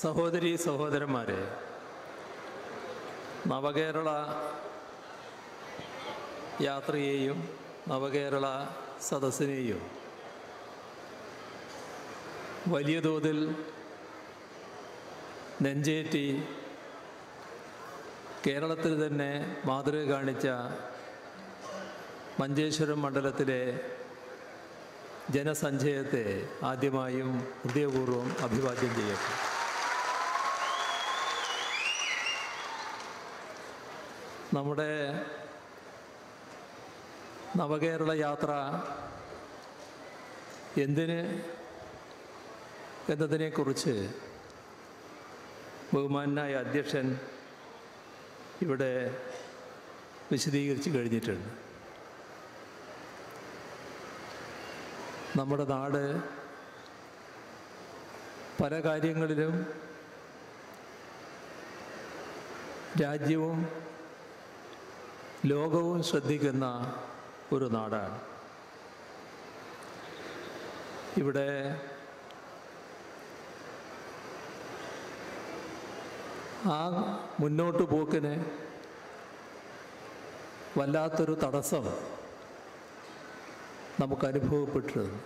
സഹോദരി സഹോദരന്മാരെ നവകേരള യാത്രയെയും നവകേരള സദസ്സിനെയും വലിയ തോതിൽ നെഞ്ചേറ്റി കേരളത്തിൽ തന്നെ മാതൃക കാണിച്ച മഞ്ചേശ്വരം മണ്ഡലത്തിലെ ജനസഞ്ചയത്തെ ആദ്യമായും ഹൃദയപൂർവ്വം അഭിവാദ്യം ചെയ്യട്ടെ നമ്മുടെ നവകേരള യാത്ര എന്തിന് എന്നതിനെക്കുറിച്ച് ബഹുമാനായ അധ്യക്ഷൻ ഇവിടെ വിശദീകരിച്ച് കഴിഞ്ഞിട്ടുണ്ട് നമ്മുടെ നാട് പല കാര്യങ്ങളിലും രാജ്യവും ലോകവും ശ്രദ്ധിക്കുന്ന ഒരു നാടാണ് ഇവിടെ ആ മുന്നോട്ട് പോക്കിന് വല്ലാത്തൊരു തടസ്സം നമുക്ക് അനുഭവപ്പെട്ടിരുന്നു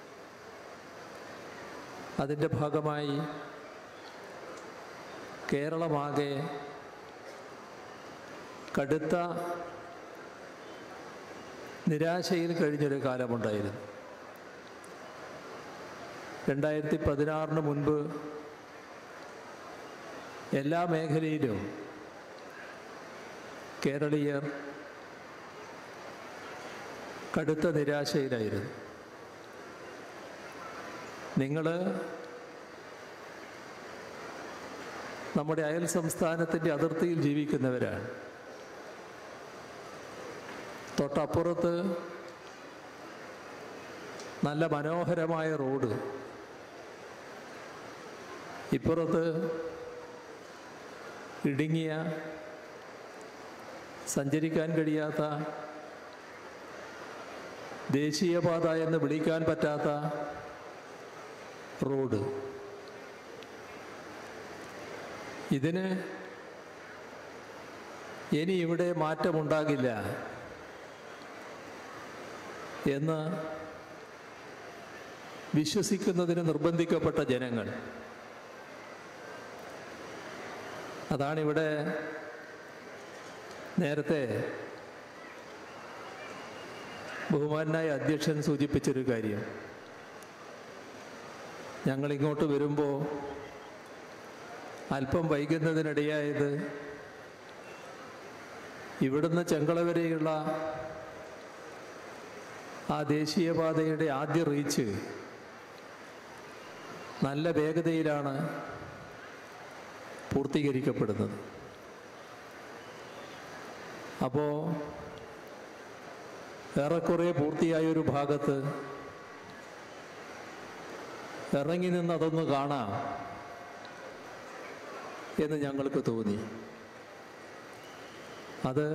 അതിൻ്റെ ഭാഗമായി കേരളമാകെ കടുത്ത നിരാശയിൽ കഴിഞ്ഞൊരു കാലമുണ്ടായിരുന്നു രണ്ടായിരത്തി പതിനാറിന് മുൻപ് എല്ലാ മേഖലയിലും കേരളീയർ കടുത്ത നിരാശയിലായിരുന്നു നിങ്ങൾ നമ്മുടെ അയൽ സംസ്ഥാനത്തിൻ്റെ അതിർത്തിയിൽ ജീവിക്കുന്നവരാണ് തൊട്ടപ്പുറത്ത് നല്ല മനോഹരമായ റോഡ് ഇപ്പുറത്ത് ഇടുങ്ങിയ സഞ്ചരിക്കാൻ കഴിയാത്ത ദേശീയപാത എന്ന് വിളിക്കാൻ പറ്റാത്ത റോഡ് ഇതിന് ഇനി ഇവിടെ മാറ്റമുണ്ടാകില്ല എന്ന് വിശ്വസിക്കുന്നതിന് നിർബന്ധിക്കപ്പെട്ട ജനങ്ങൾ അതാണിവിടെ നേരത്തെ ബഹുമാനായ അധ്യക്ഷൻ സൂചിപ്പിച്ചൊരു കാര്യം ഞങ്ങൾ ഇങ്ങോട്ട് വരുമ്പോൾ അല്പം വൈകുന്നതിനിടയായത് ഇവിടുന്ന് ചെങ്കള വരെയുള്ള ആ ദേശീയപാതയുടെ ആദ്യ റീച്ച് നല്ല വേഗതയിലാണ് പൂർത്തീകരിക്കപ്പെടുന്നത് അപ്പോൾ ഏറെക്കുറെ പൂർത്തിയായ ഒരു ഭാഗത്ത് ഇറങ്ങി നിന്ന് അതൊന്ന് കാണാം എന്ന് ഞങ്ങൾക്ക് തോന്നി അത്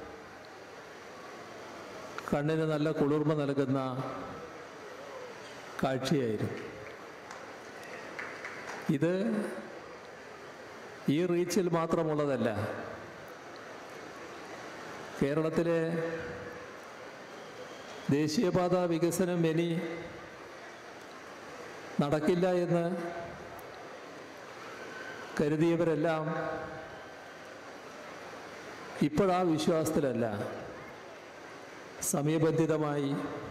കണ്ണിന് നല്ല കുളിർമ നൽകുന്ന കാഴ്ചയായിരുന്നു ഇത് ഈ റീച്ചിൽ മാത്രമുള്ളതല്ല കേരളത്തിലെ ദേശീയപാത വികസനം ഇനി നടക്കില്ല എന്ന് കരുതിയവരെല്ലാം ഇപ്പോഴാ വിശ്വാസത്തിലല്ല സമയബന്ധിതമായി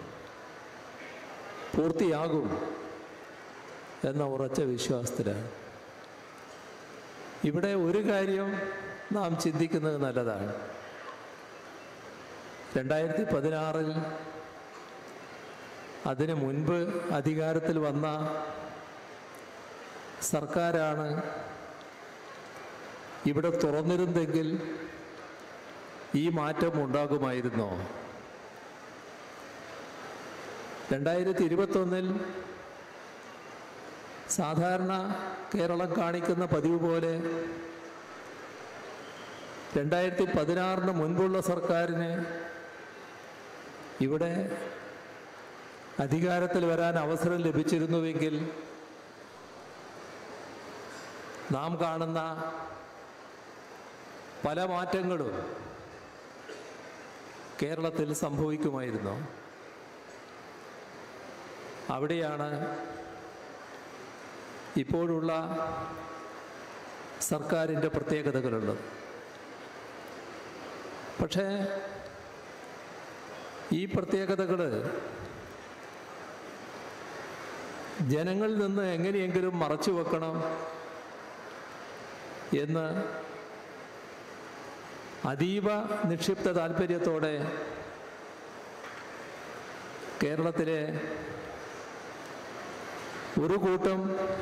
പൂർത്തിയാകും എന്ന ഉറച്ച വിശ്വാസത്തിലാണ് ഇവിടെ ഒരു കാര്യം നാം ചിന്തിക്കുന്നത് നല്ലതാണ് രണ്ടായിരത്തി പതിനാറിൽ അതിനു മുൻപ് അധികാരത്തിൽ വന്ന സർക്കാരാണ് ഇവിടെ തുറന്നിരുന്നെങ്കിൽ ഈ മാറ്റം ഉണ്ടാകുമായിരുന്നോ രണ്ടായിരത്തി ഇരുപത്തൊന്നിൽ സാധാരണ കേരളം കാണിക്കുന്ന പതിവ് പോലെ രണ്ടായിരത്തി പതിനാറിന് മുൻപുള്ള സർക്കാരിന് ഇവിടെ അധികാരത്തിൽ വരാൻ അവസരം ലഭിച്ചിരുന്നുവെങ്കിൽ നാം കാണുന്ന പല മാറ്റങ്ങളും കേരളത്തിൽ സംഭവിക്കുമായിരുന്നു അവിടെയാണ് ഇപ്പോഴുള്ള സർക്കാരിൻ്റെ പ്രത്യേകതകളുള്ളത് പക്ഷേ ഈ പ്രത്യേകതകൾ ജനങ്ങളിൽ നിന്ന് എങ്ങനെയെങ്കിലും മറച്ചു വെക്കണം എന്ന് അതീവ നിക്ഷിപ്ത താല്പര്യത്തോടെ കേരളത്തിലെ ഒരു കൂട്ടം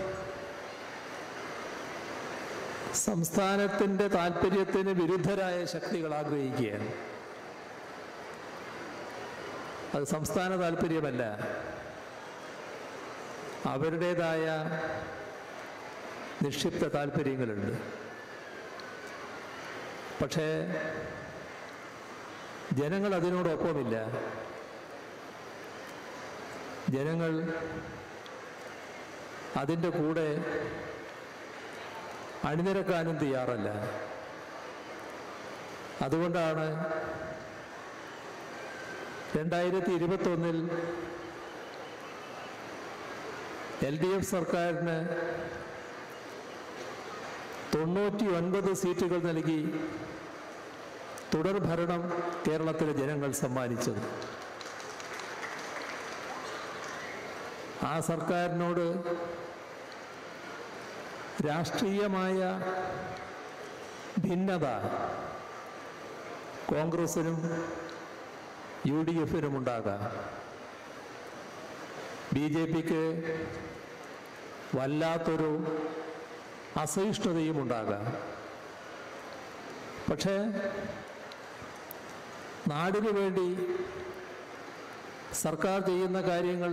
സംസ്ഥാനത്തിൻ്റെ താല്പര്യത്തിന് വിരുദ്ധരായ ശക്തികൾ ആഗ്രഹിക്കുകയാണ് അത് സംസ്ഥാന താല്പര്യമല്ല അവരുടേതായ നിക്ഷിപ്ത താല്പര്യങ്ങളുണ്ട് പക്ഷേ ജനങ്ങൾ അതിനോടൊപ്പമില്ല ജനങ്ങൾ അതിൻ്റെ കൂടെ അണിനിരക്കാനും തയ്യാറല്ല അതുകൊണ്ടാണ് രണ്ടായിരത്തി ഇരുപത്തൊന്നിൽ എൽ ഡി എഫ് സർക്കാരിന് തൊണ്ണൂറ്റി ഒൻപത് സീറ്റുകൾ നൽകി തുടർ ഭരണം കേരളത്തിലെ ജനങ്ങൾ സമ്മാനിച്ചത് ആ സർക്കാരിനോട് രാഷ്ട്രീയമായ ഭിന്നത കോൺഗ്രസിനും യു ഡി എഫിനും ഉണ്ടാകാം ബി ജെ പിക്ക് വല്ലാത്തൊരു അസഹിഷ്ണുതയും ഉണ്ടാകാം പക്ഷേ നാടിനു വേണ്ടി സർക്കാർ ചെയ്യുന്ന കാര്യങ്ങൾ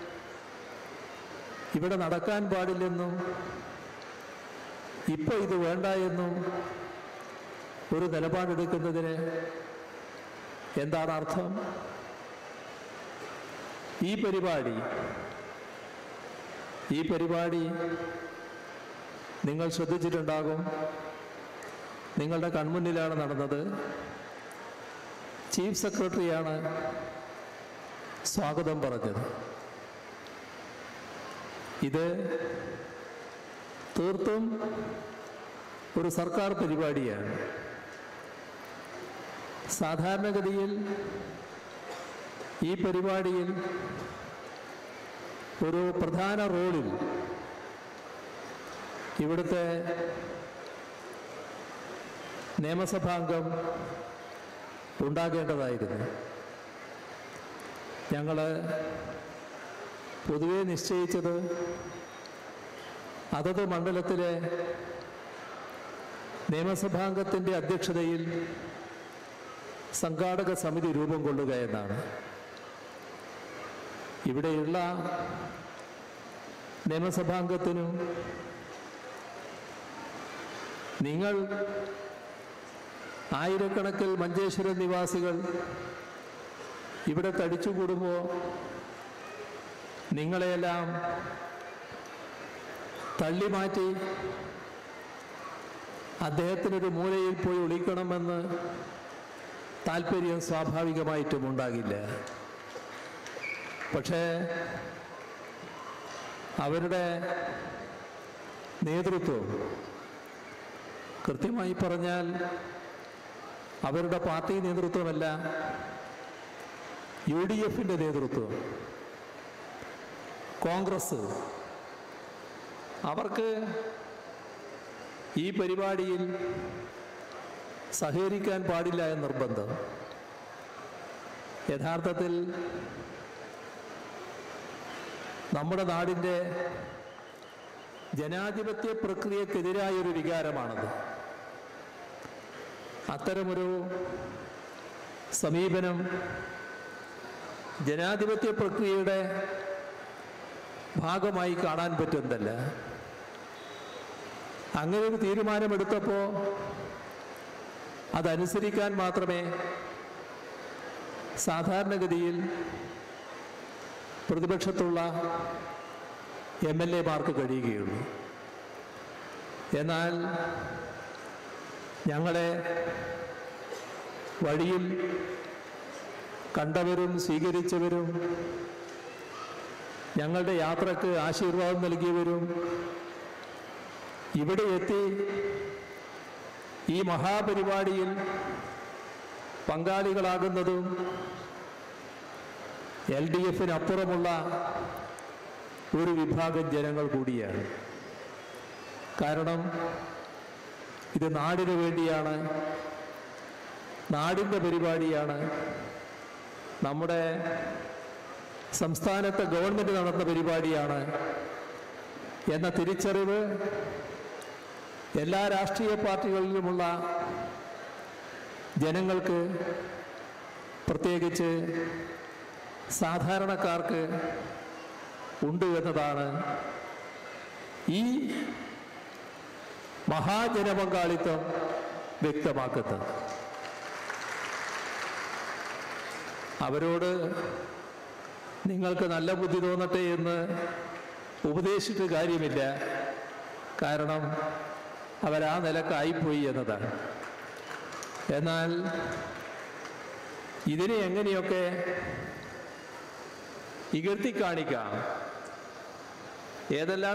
ഇവിടെ നടക്കാൻ പാടില്ലെന്നും ഇപ്പോൾ ഇത് വേണ്ട എന്നും ഒരു നിലപാടെടുക്കുന്നതിന് എന്താണ് അർത്ഥം ഈ പരിപാടി ഈ പരിപാടി നിങ്ങൾ ശ്രദ്ധിച്ചിട്ടുണ്ടാകും നിങ്ങളുടെ കൺമുന്നിലാണ് നടന്നത് ചീഫ് സെക്രട്ടറിയാണ് സ്വാഗതം പറഞ്ഞത് ഇത് തീർത്തും ഒരു സർക്കാർ പരിപാടിയാണ് സാധാരണഗതിയിൽ ഈ പരിപാടിയിൽ ഒരു പ്രധാന റോളിൽ ഇവിടുത്തെ നിയമസഭാംഗം ഉണ്ടാകേണ്ടതായിരുന്നു ഞങ്ങൾ പൊതുവെ നിശ്ചയിച്ചത് അതത് മണ്ഡലത്തിലെ നിയമസഭാംഗത്തിൻ്റെ അധ്യക്ഷതയിൽ സംഘാടക സമിതി രൂപം കൊള്ളുക എന്നാണ് ഇവിടെയുള്ള നിയമസഭാംഗത്തിനും നിങ്ങൾ ആയിരക്കണക്കിൽ മഞ്ചേശ്വരം നിവാസികൾ ഇവിടെ തടിച്ചുകൂടുമ്പോൾ നിങ്ങളെയെല്ലാം തള്ളി മാറ്റി അദ്ദേഹത്തിനൊരു മൂലയിൽ പോയി ഒളിക്കണമെന്ന് താല്പര്യം സ്വാഭാവികമായിട്ടും ഉണ്ടാകില്ല പക്ഷേ അവരുടെ നേതൃത്വം കൃത്യമായി പറഞ്ഞാൽ അവരുടെ പാർട്ടി നേതൃത്വമല്ല യു ഡി എഫിൻ്റെ നേതൃത്വം കോൺഗ്രസ് അവർക്ക് ഈ പരിപാടിയിൽ സഹകരിക്കാൻ പാടില്ല എന്ന് നിർബന്ധം യഥാർത്ഥത്തിൽ നമ്മുടെ നാടിൻ്റെ ജനാധിപത്യ പ്രക്രിയക്കെതിരായൊരു വികാരമാണത് അത്തരമൊരു സമീപനം ജനാധിപത്യ പ്രക്രിയയുടെ ഭാഗമായി കാണാൻ പറ്റുന്നതല്ല അങ്ങനെ ഒരു തീരുമാനമെടുത്തപ്പോൾ അതനുസരിക്കാൻ മാത്രമേ സാധാരണഗതിയിൽ പ്രതിപക്ഷത്തുള്ള എം എൽ എമാർക്ക് കഴിയുകയുള്ളൂ എന്നാൽ ഞങ്ങളെ വഴിയിൽ കണ്ടവരും സ്വീകരിച്ചവരും ഞങ്ങളുടെ യാത്രക്ക് ആശീർവാദം നൽകിയവരും ഇവിടെ എത്തി ഈ മഹാപരിപാടിയിൽ പങ്കാളികളാകുന്നതും എൽ ഡി എഫിനപ്പുറമുള്ള ഒരു വിഭാഗം ജനങ്ങൾ കൂടിയാണ് കാരണം ഇത് നാടിനു വേണ്ടിയാണ് നാടിൻ്റെ പരിപാടിയാണ് നമ്മുടെ സംസ്ഥാനത്തെ ഗവൺമെൻറ് നടന്ന പരിപാടിയാണ് എന്ന തിരിച്ചറിവ് എല്ലാ രാഷ്ട്രീയ പാർട്ടികളിലുമുള്ള ജനങ്ങൾക്ക് പ്രത്യേകിച്ച് സാധാരണക്കാർക്ക് ഉണ്ട് എന്നതാണ് ഈ മഹാജനപങ്കാളിത്തം വ്യക്തമാക്കുന്നത് അവരോട് നിങ്ങൾക്ക് നല്ല ബുദ്ധി തോന്നട്ടെ എന്ന് ഉപദേശിച്ചിട്ട് കാര്യമില്ല കാരണം അവരാ നിലക്കായിപ്പോയി എന്നതാണ് എന്നാൽ ഇതിനെ എങ്ങനെയൊക്കെ ഇകഴ്ത്തി കാണിക്കാം ഏതെല്ലാം